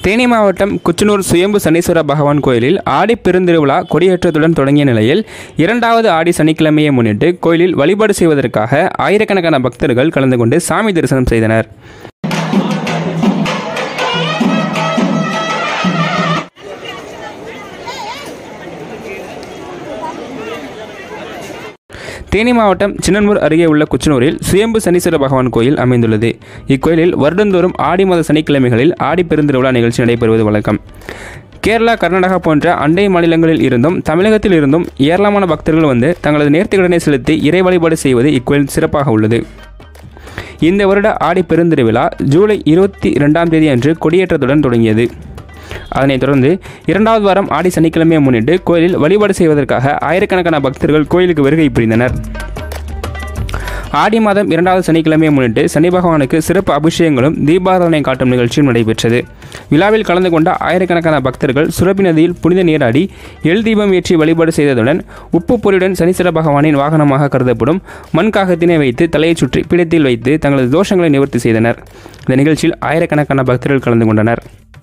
தேனி மாவட்டம் குச்சனூர் சுயம்பு சனீஸ்வர பகவான் கோயிலில் ஆடி பெருந்திருவிழா கொடியேற்றத்துடன் தொடங்கிய நிலையில் இரண்டாவது ஆடி சனிக்கிழமையை முன்னிட்டு கோயிலில் வழிபாடு செய்வதற்காக ஆயிரக்கணக்கான பக்தர்கள் கலந்து கொண்டு சாமி தரிசனம் செய்தனர் தேனி மாவட்டம் சின்னன்மூர் அருகே உள்ள குச்சனூரில் சுயம்பு சனீஸ்வர பகவான் கோயில் அமைந்துள்ளது இக்கோயிலில் வருடந்தோறும் ஆடி மாத சனிக்கிழமைகளில் ஆடி பெருந்திருவிழா நிகழ்ச்சி நடைபெறுவது வழக்கம் கேரளா கர்நாடகா போன்ற அண்டை மாநிலங்களில் இருந்தும் தமிழகத்தில் இருந்தும் ஏராளமான பக்தர்கள் வந்து தங்களது நேர்த்திக்கடனை செலுத்தி இறை வழிபாடு செய்வது இக்கோயில் சிறப்பாக உள்ளது இந்த வருட ஆடி பெருந்திருவிழா ஜூலை இருபத்தி ரெண்டாம் தேதி அன்று கொடியேற்றத்துடன் தொடங்கியது அதனைத் தொடர்ந்து இரண்டாவது வாரம் ஆடி சனிக்கிழமையை முன்னிட்டு கோயிலில் வழிபாடு செய்வதற்காக ஆயிரக்கணக்கான பக்தர்கள் கோயிலுக்கு வருகை புரிந்தனர் ஆடி மாதம் இரண்டாவது சனிக்கிழமையை முன்னிட்டு சனி பகவானுக்கு சிறப்பு அபிஷேகங்களும் தீபாராதனை காட்டும் நிகழ்ச்சியும் நடைபெற்றது விழாவில் கலந்து கொண்ட ஆயிரக்கணக்கான பக்தர்கள் சுரபி நதியில் புனித நீராடி எல் தீபம் ஏற்றி வழிபாடு செய்ததுடன் உப்பு பொரியுடன் சனீஸ்வர பகவானின் வாகனமாக கருதப்படும் மண் காகத்தினை வைத்து தலையைச் சுற்றி பீடத்தில் வைத்து தங்களது தோஷங்களை நிவர்த்தி செய்தனர் இந்த நிகழ்ச்சியில் ஆயிரக்கணக்கான பக்தர்கள் கலந்து கொண்டனர்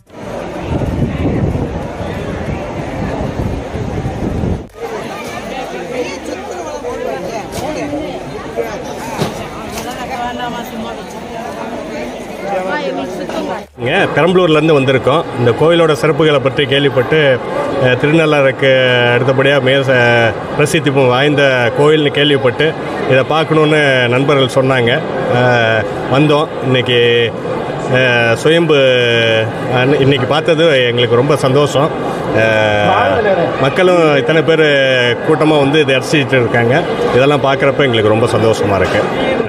இங்கே பெரம்பலூர்லேருந்து வந்திருக்கோம் இந்த கோயிலோட சிறப்புகளை பற்றி கேள்விப்பட்டு அஹ், திருநள்ளாறுக்கு அடுத்தபடியாக மிக ச- பிரசித்தி வாய்ந்த கோயில்னு கேள்விப்பட்டு இதை பார்க்கணுன்னு நண்பர்கள் சொன்னாங்க அஹ், வந்தோம் இன்னைக்கு அஹ், சுயம்பு அஹ், இன்னைக்கு பார்த்தது எங்களுக்கு ரொம்ப சந்தோஷம் அஹ், மக்களும் இத்தனை பேர் கூட்டமாக வந்து இதை ரசிச்சுட்டு இருக்காங்க இதெல்லாம் பார்க்குறப்ப எங்களுக்கு ரொம்ப சந்தோஷமாக இருக்குது